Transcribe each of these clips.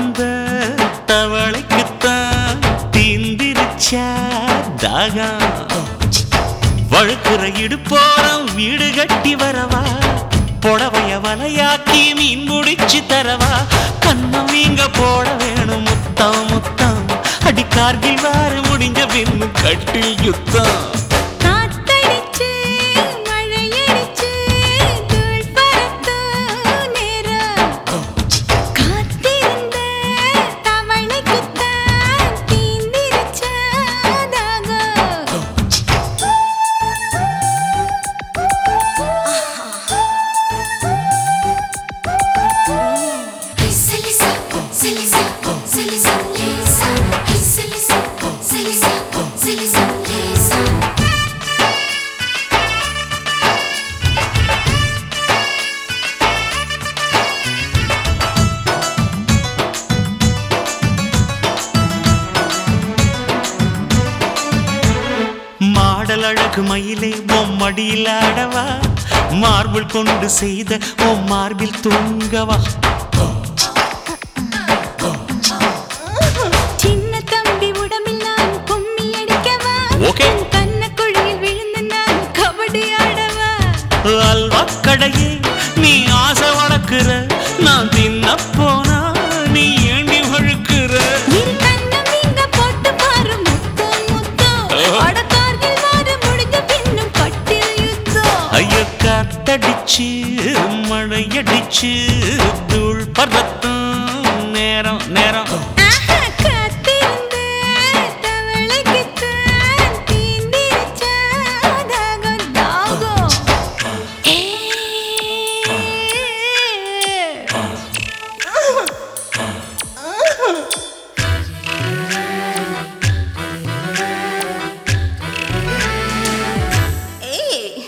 காத்திருந்த தவளைக்குத்தான் தீந்திருச்சா தாகம் வழுக்கிற இடுப்போரம் வீடு கட்டி வரவா புடவைய வலையாக்கி மீன் முடிச்சு தரவா கண்ணம் நீங்க போட வேணும் முத்தம் முத்தம் அடி கார்கில் வார முடிஞ்ச பின்னு கட்டில் யுத்தம் காத்தடிச்சு மழையடிச்சு தூள் பறக்கும் நேரம் காத்திருந்த தவளைக்குத்தான் தீந்திருச்ச தாகம் Silisa, silisa, silisa, lisa. Silisa, silisa, silisa, lisa. Model அழகு மயிலே மடியில் ஆடவா மார்பிள் கொண்டு செய்த ஓ மார்பில் தூங்கவா சின்ன தம்பி உடம்பில் நான் கும்மி அடிக்கவா Okay. உன் கன்னக்குழியில் விழுந்து நான் கபடி ஆடவா அல்வா கடையே நீ ஆசை வளர்க்கிற நான் தின்ன போனா நீ ஏண்டி வழுக்கிற இரு கண்ணம் நீங்க போட்டு பாரு முத்தம் முத்தம் அடக்கார்கில் வார முடிஞ்ச பின்னும் கட்டில் யுத்தம் ஐயோ காத்தடிச்சு மழையடிச்சு தூள் பறத்தும் நேரம் நேரம் ஆஹா, காத்திருந்த தவளைக்குத்தான் தீந்திருச்ச தாகம், தாகம். ஏ. ஏய்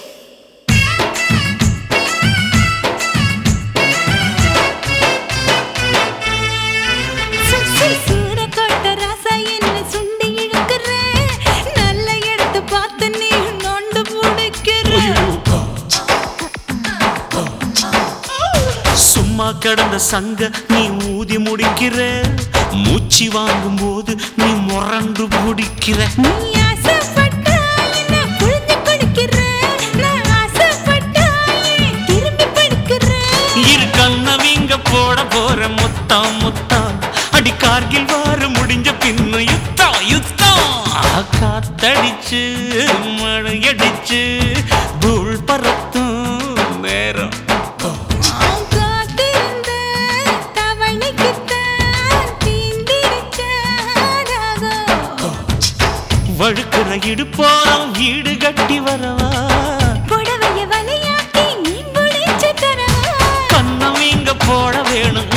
சுசி சூரக்கோட்டை ராசா என்ன சுண்டி இழுக்கிற. நல்ல இடத்தை பார்த்து நீ நொண்டு புடிக்கிற. சும்மா கிடந்த சங்க நீ ஊதி முடிக்கிற மூச்சு வாங்கும் போது நீ முரண்டு பிடிக்கிற நீ ஆசைப்பட்டா என்ன புழிஞ்சு குடிக்கிற. நான் ஆசைப்பட்டா ஏன் திரும்பி படுக்கிற. இரு கண்ணவிங்க போட போற முத்தம் முத்தம் அடி கார்கில் வார முடிஞ்ச பின்னு யுத்தம் யுத்தம் காத்தடிச்சு மழையடிச்சு தூள் பறத்தும் நேரம் நான் காத்திருந்த தவளைக்குத்தான் தீந்திருச்ச தாகம். வழுக்கிற இடுப்போரம் வீடு கட்டி வரவா புடவைய வலையாக்கி நீ புடிச்சு தரவா கண்ணவிங்க போட வேணும்